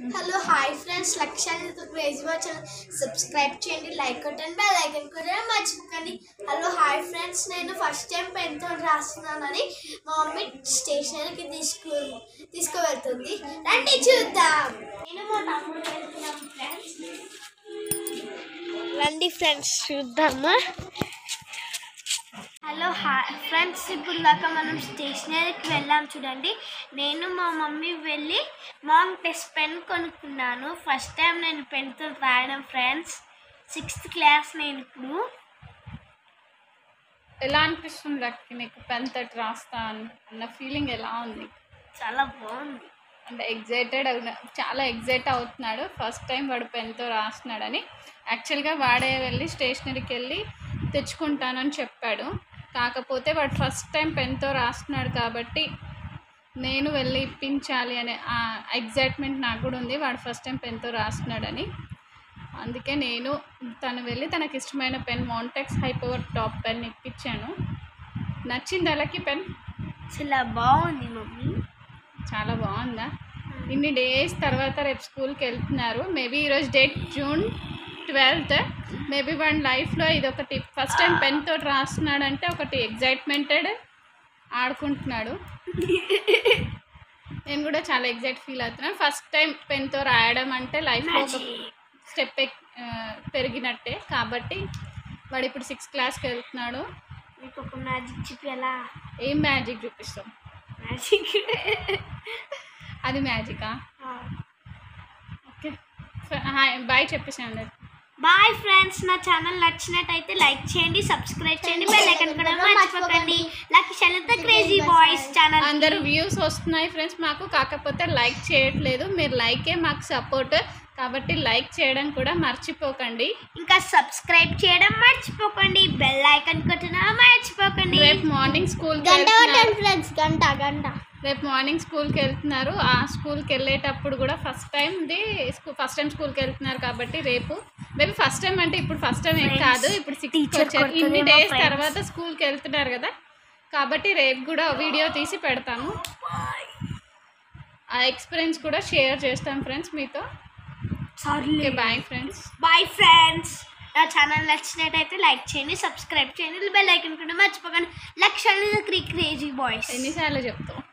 Hello hi friends లక్ష్యాన్ని crazy watch subscribe చేయండి like కొట్టండి బెల్ ఐకన్ కూడా మర్చిపోకండి హలో హాయ్ ఫ్రెండ్స్ నేను ఫస్ట్ టైం పెన్తో రాస్తున్నానని మా మమ్మీ స్టేషనరీకి తీసుకు తీసుకువెళ్తుంది రండి చూద్దాం నేను మా తమ్ముడు వెళ్తున్నాం ఫ్రెండ్స్ రండి ఫ్రెండ్స్ చూద్దామా హలో హాయ్ ఫ్రెండ్స్ ఇప్పుడు దాకా మనం స్టేషనరీకి వెళ్ళాం చూడండి నేను మా మమ్మీ వెళ్ళి మాంగ్ టెస్ట్ పెన్ కొనుక్కున్నాను ఫస్ట్ టైం నేను పెన్తో రాయడం ఫ్రెండ్స్ సిక్స్త్ క్లాస్ నేను ఇప్పుడు ఎలా అనిపిస్తుంది లక్కి నీకు పెన్ తోటి రాస్తా అన్న- అన్న ఫీలింగ్ ఎలా ఉంది చాలా బాగుంది అంటే ఎగ్జైటెడ్ చాలా ఎగ్జైట్ అవుతున్నాడు ఫస్ట్ టైం వాడు పెన్తో రాస్తున్నాడని యాక్చువల్గా వాడే వెళ్ళి స్టేషనరీకి వెళ్ళి తెచ్చుకుంటానని చెప్పాడు కాకపోతే వాడు ఫస్ట్ టైం పెన్తో రాస్తున్నాడు కాబట్టి నేను వెళ్ళి ఇప్పించాలి అనే ఆ ఎగ్జైట్మెంట్ నాకు కూడా ఉంది వాడు ఫస్ట్ టైం పెన్తో రాస్తున్నాడని అందుకే నేను తను వెళ్ళి తనకి ఇష్టమైన pen Montex high power top pen ఇప్పించాను నచ్చింది అలాకి పెన్ చాలా బాగుంది మమ్మీ చాలా బాగుందా ఇన్ని డేస్ తర్వాత రేపు స్కూల్కి వెళ్తున్నారు మేబీ ఈరోజు డేట్ జూన్ ట్వెల్త్ మేబీ వాడి లైఫ్లో ఇది ఒకటి ఫస్ట్ టైం పెన్ తోటి రాస్తున్నాడంటే ఒకటి ఎగ్జైట్మెంటెడ్ ఆడుకుంటున్నాడు నేను కూడా చాలా ఎగ్జైట్ ఫీల్ అవుతున్నాను ఫస్ట్ టైం పెన్తో రాయడం అంటే లైఫ్లో ఒక స్టెప్ పెరిగినట్టే కాబట్టి వాడు ఇప్పుడు సిక్స్త్ క్లాస్కి వెళ్తున్నాడు మీకు ఒక మ్యాజిక్ చెప్పేలా ఏం మ్యాజిక్ చూపిస్తాం మ్యాజిక్ అది మ్యాజికా ఓకే హాయ్ బాయ్ చెప్పేసాను అందరికి బాయ్ ఫ్రెండ్స్ నా ఛానల్ నచ్చినట్టయితే లైక్ చేయండి సబ్స్క్రైబ్ చేయండి బెల్ ఐకన్ కూడా మర్చిపోకండి lucky Shailatha crazy boys channel అందరూ వ్యూస్ వస్తున్నాయి ఫ్రెండ్స్ మాకు కాకపోతే లైక్ చేయట్లేదు మీరు లైకే మాకు సపోర్ట్ కాబట్టి లైక్ చేయడం కూడా మర్చిపోకండి ఇంకా సబ్స్క్రైబ్ చేయడం మర్చిపోకండి బెల్ ఐకన్ కొట్టడం మర్చిపోకండి రేపు మార్నింగ్ స్కూల్కి గంట కొట్టండి వెళ్తున్నారు ఫ్రెండ్స్ గంట గంట రేపు మార్నింగ్ స్కూల్కి వెళ్తున్నారు ఆ స్కూల్కి వెళ్ళేటప్పుడు కూడా ఫస్ట్ టైంది స్కూల్ ఫస్ట్ టైం స్కూల్కి వెళ్తున్నారు కాబట్టి రేపు మేబీ ఫస్ట్ టైం అంటే ఇప్పుడు ఫస్ట్ టైం ఏం Friends, కాదు ఇప్పుడు సిక్స్త్ teacher వచ్చారు ఇన్ని కొడుతుందేమో డేస్ friends. తర్వాత స్కూల్కి వెళ్తున్నారు కదా కాబట్టి రేపు కూడా వీడియో తీసి పెడతాను ఆ ఎక్స్పీరియన్స్ కూడా షేర్ చేస్తాం ఫ్రెండ్స్ మీతో sorry okay bye friends bye friends నా ఛానల్ నచ్చినట్టయితే లైక్ చేయండి సబ్స్క్రైబ్ చేయండి బెల్ ఐకన్ కూడా మర్చిపోకండి లక్షలు క్రీ క్రేజీ బాయ్స్ ఎన్నిసార్లు చెప్తావు